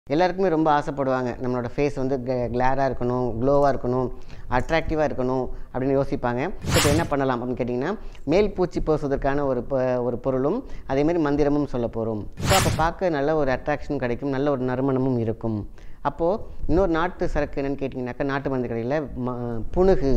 எல்லாருக்குமே ரொம்ப ஆசைப்படுவாங்க நம்மளோட ஃபேஸ் வந்து கிளாராக இருக்கணும் க்ளோவாக இருக்கணும் அட்ராக்டிவாக இருக்கணும் அப்படின்னு யோசிப்பாங்க இப்போ என்ன பண்ணலாம் அப்படின்னு கேட்டிங்கன்னா மேல் பூச்சி போசுவதற்கான ஒரு ப- ஒரு பொருளும் அதேமாரி மந்திரமும் சொல்ல போகிறோம் ஸோ அப்போ பார்க்க நல்ல ஒரு அட்ராக்ஷன் கிடைக்கும் நல்ல ஒரு நறுமணமும் இருக்கும் அப்போது இன்னொரு நாட்டு சரக்கு என்னன்னு கேட்டிங்கனாக்கா நாட்டு மருந்து கடையில் ம புணுகு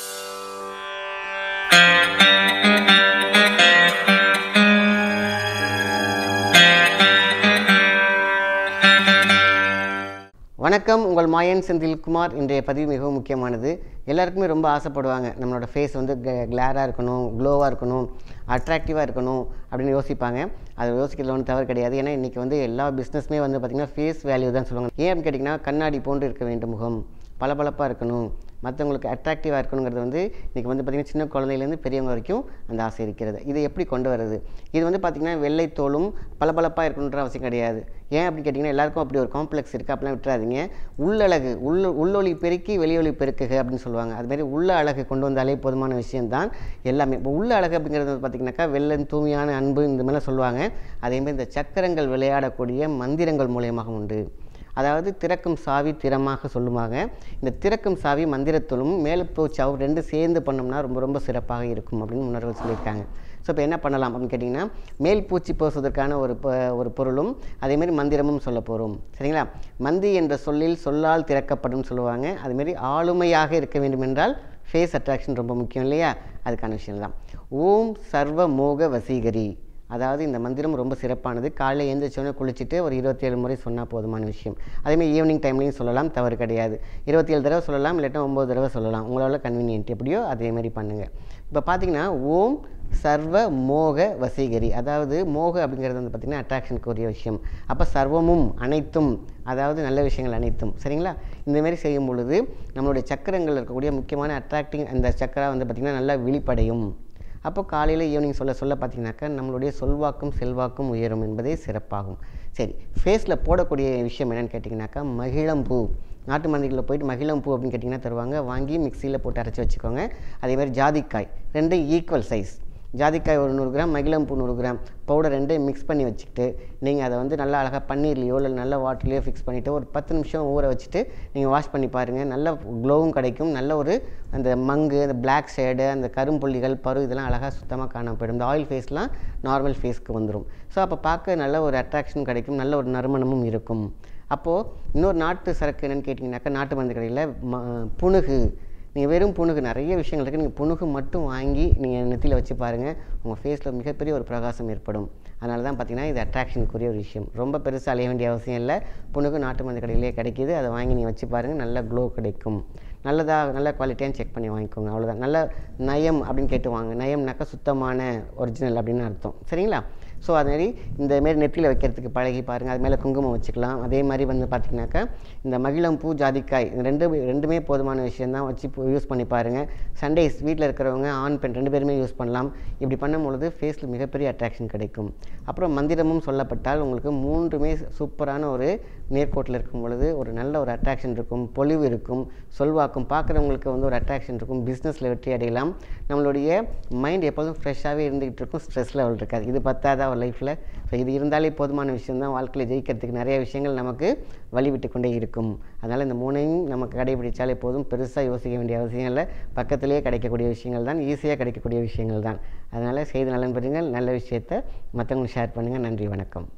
வணக்கம் உங்கள் மாயன் செந்தில்குமார் இன்றைய பதிவு மிகவும் முக்கியமானது எல்லாருக்குமே ரொம்ப ஆசைப்படுவாங்க நம்மளோட ஃபேஸ் வந்து கிளாராக இருக்கணும் க்ளோவாக இருக்கணும் அட்ராக்டிவாக இருக்கணும் அப்படின்னு யோசிப்பாங்க அது யோசிக்கிறதுல ஒன்றும் தவறு கிடையாது ஏன்னா இன்றைக்கி வந்து எல்லா பிஸ்னஸ்மே வந்து பார்த்திங்கன்னா ஃபேஸ் வேல்யூ தான் சொல்லுவாங்க ஏன் அப்படின்னு கேட்டிங்கன்னா கண்ணாடி போன்று இருக்க வேண்டும் முகம் பளபளப்பாக இருக்கணும் மற்றவங்களுக்கு அட்ராக்டிவாக இருக்கணுங்கிறது வந்து இன்றைக்கி வந்து பார்த்திங்கன்னா சின்ன குழந்தையிலேருந்து பெரியவங்க வரைக்கும் அந்த ஆசை இருக்கிறது இது எப்படி கொண்டு வர்றது இது வந்து பார்த்திங்கன்னா வெள்ளை தோலும் பளபளப்பாக இருக்கணுன்ற அவசியம் கிடையாது ஏன் அப்படின்னு கேட்டிங்கன்னா எல்லாருக்கும் அப்படி ஒரு காம்ப்ளெக்ஸ் இருக்குது அப்படிலாம் விட்டுறாதீங்க உள்ளழகு உள்ள உள்ளொளி பெருக்கி வெளியொளி பெருக்குக அப்படின்னு சொல்லுவாங்க அதுமாரி உள்ள அழகு கொண்டு வந்தாலே போதுமான விஷயம்தான் எல்லாமே இப்போ உள்ள அழகு அப்படிங்கிறது வந்து பார்த்திங்கனாக்கா வெள்ளம் தூய்மையான அன்பு இந்த மாதிரிலாம் சொல்லுவாங்க அதேமாதிரி இந்த சக்கரங்கள் விளையாடக்கூடிய மந்திரங்கள் மூலியமாக உண்டு அதாவது திறக்கும் சாவி திறமாக சொல்லுவாங்க இந்த திறக்கும் சாவி மந்திரத்திலும் மேலப்பூச்சாவும் ரெண்டு சேர்ந்து பண்ணோம்னா ரொம்ப ரொம்ப சிறப்பாக இருக்கும் அப்படின்னு முன்னோர்கள் சொல்லியிருக்காங்க ஸோ இப்போ என்ன பண்ணலாம் அப்படின்னு கேட்டிங்கன்னா மேல் பூச்சி போசுவதற்கான ஒரு ப- ஒரு பொருளும் அதேமாரி மந்திரமும் சொல்ல போகிறோம் சரிங்களா மந்தி என்ற சொல்லில் சொல்லால் திறக்கப்படும் சொல்லுவாங்க அதுமாரி ஆளுமையாக இருக்க வேண்டும் என்றால் ஃபேஸ் அட்ராக்ஷன் ரொம்ப முக்கியம் இல்லையா அதுக்கான விஷயம் தான் ஓம் சர்வ மோக வசீகரி அதாவது இந்த மந்திரம் ரொம்ப சிறப்பானது காலையில் எழுந்திரிச்சோன்னே குளிச்சுட்டு ஒரு இருபத்தேழு முறை சொன்னால் போதுமான விஷயம் அதேமாதிரி ஈவினிங் டைம்லையும் சொல்லலாம் தவறு கிடையாது இருபத்தேழு தடவை சொல்லலாம் இல்லாட்டா ஒம்பது தடவை சொல்லலாம் உங்களால் கன்வீனியன்ட் எப்படியோ அதேமாதிரி பண்ணுங்கள் இப்போ பார்த்தீங்கன்னா ஓம் சர்வ மோக வசீகரி அதாவது மோக அப்படிங்கிறது வந்து பார்த்திங்கன்னா அட்ராக்ஷனுக்குரிய விஷயம் அப்போ சர்வமும் அனைத்தும் அதாவது நல்ல விஷயங்கள் அனைத்தும் சரிங்களா இந்தமாரி செய்யும் பொழுது நம்மளுடைய சக்கரங்கள் இருக்கக்கூடிய முக்கியமான அட்ராக்டிங் அந்த சக்கரா வந்து பார்த்திங்கன்னா நல்லா விழிப்படையும் அப்போ காலையில் ஈவினிங் சொல்ல சொல்ல பார்த்தீங்கன்னாக்கா நம்மளுடைய சொல்வாக்கும் செல்வாக்கும் உயரும் என்பதே சிறப்பாகும் சரி ஃபேஸில் போடக்கூடிய விஷயம் என்னென்னு கேட்டிங்கனாக்கா மகிழம்பூ நாட்டு மந்திரிகளில் போயிட்டு மகிழம்பூ அப்படின்னு கேட்டிங்கன்னா தருவாங்க வாங்கி மிக்சியில் போட்டு அரைச்சி வச்சுக்கோங்க அதே மாதிரி ஜாதிக்காய் ரெண்டும் ஈக்குவல் சைஸ் ஜாதிக்காய் ஒரு நூறு கிராம் மகிழம்பூ நூறு கிராம் பவுடர் ரெண்டையும் மிக்ஸ் பண்ணி வச்சுக்கிட்டு நீங்கள் அதை வந்து நல்லா அழகாக பன்னீர்லையோ இல்லை நல்ல வாட்டர்லையோ ஃபிக்ஸ் பண்ணிவிட்டு ஒரு பத்து நிமிஷம் ஊற வச்சுட்டு நீங்கள் வாஷ் பண்ணி பாருங்கள் நல்ல க்ளோவும் கிடைக்கும் நல்ல ஒரு அந்த மங்கு அந்த பிளாக் ஷேடு அந்த கரும்புள்ளிகள் பரு இதெல்லாம் அழகாக சுத்தமாக காணாம போயிடும் இந்த ஆயில் ஃபேஸ்லாம் நார்மல் ஃபேஸ்க்கு வந்துடும் ஸோ அப்போ பார்க்க நல்ல ஒரு அட்ராக்ஷன் கிடைக்கும் நல்ல ஒரு நறுமணமும் இருக்கும் அப்போது இன்னொரு நாட்டு சரக்கு என்னென்னு கேட்டிங்கனாக்கா நாட்டு மருந்து கடையில் ம புணுகு நீங்கள் வெறும் புணுகு நிறைய விஷயங்கள் இருக்குது நீங்கள் புணுகு மட்டும் வாங்கி நீங்கள் நெத்தியில் வச்சு பாருங்கள் உங்கள் ஃபேஸில் மிகப்பெரிய ஒரு பிரகாசம் ஏற்படும் அதனால தான் பார்த்தீங்கன்னா இது அட்ராக்ஷனுக்குரிய ஒரு விஷயம் ரொம்ப பெருசாக அலைய வேண்டிய அவசியம் இல்லை புணுகு நாட்டு மருந்து கடையிலே கிடைக்கிது அதை வாங்கி நீங்கள் வச்சு பாருங்கள் நல்ல க்ளோ கிடைக்கும் நல்லதாக நல்ல குவாலிட்டியான்னு செக் பண்ணி வாங்கிக்கோங்க அவ்வளோதான் நல்ல நயம் அப்படின்னு கேட்டு வாங்க நயம்னாக்கா சுத்தமான ஒரிஜினல் அப்படின்னு அர்த்தம் சரிங்களா ஸோ அதுமாரி இந்த மாரி நெத்தியில் வைக்கிறதுக்கு பழகி பாருங்கள் அது மேலே குங்குமம் வச்சுக்கலாம் அதே மாதிரி வந்து பார்த்திங்கனாக்கா இந்த மகிழம்பூ ஜாதிக்காய் இந்த ரெண்டு ரெண்டுமே போதுமான விஷயந்தான் வச்சு யூஸ் பண்ணி பாருங்கள் சண்டேஸ் வீட்டில் இருக்கிறவங்க ஆண் பெண் ரெண்டு பேருமே யூஸ் பண்ணலாம் இப்படி பண்ணும் பொழுது ஃபேஸில் மிகப்பெரிய அட்ராக்ஷன் கிடைக்கும் அப்புறம் மந்திரமும் சொல்லப்பட்டால் உங்களுக்கு மூன்றுமே சூப்பரான ஒரு நேர்கோட்டில் இருக்கும் பொழுது ஒரு நல்ல ஒரு அட்ராக்ஷன் இருக்கும் பொலிவு இருக்கும் சொல்வாக்கும் பார்க்குறவங்களுக்கு வந்து ஒரு அட்ராக்ஷன் இருக்கும் பிஸ்னஸில் வெற்றி அடையலாம் நம்மளுடைய மைண்ட் எப்போதும் ஃப்ரெஷ்ஷாகவே இருந்துகிட்டு இருக்கும் ஸ்ட்ரெஸ் லெவல் இருக்காது இது பத்தாதா ஒரு லைஃப்பில் ஸோ இது இருந்தாலே போதுமான விஷயம் தான் வாழ்க்கையில் ஜெயிக்கிறதுக்கு நிறைய விஷயங்கள் நமக்கு வழிவிட்டு கொண்டே இருக்கும் அதனால் இந்த மூணையும் நமக்கு கடைபிடிச்சாலே போதும் பெருசாக யோசிக்க வேண்டிய அவசியம் இல்லை பக்கத்திலேயே கிடைக்கக்கூடிய விஷயங்கள் தான் ஈஸியாக கிடைக்கக்கூடிய விஷயங்கள் தான் அதனால் செய்து நலன் பெறுங்கள் நல்ல விஷயத்தை மற்றவங்களுக்கு ஷேர் பண்ணுங்கள் நன்றி வணக்கம்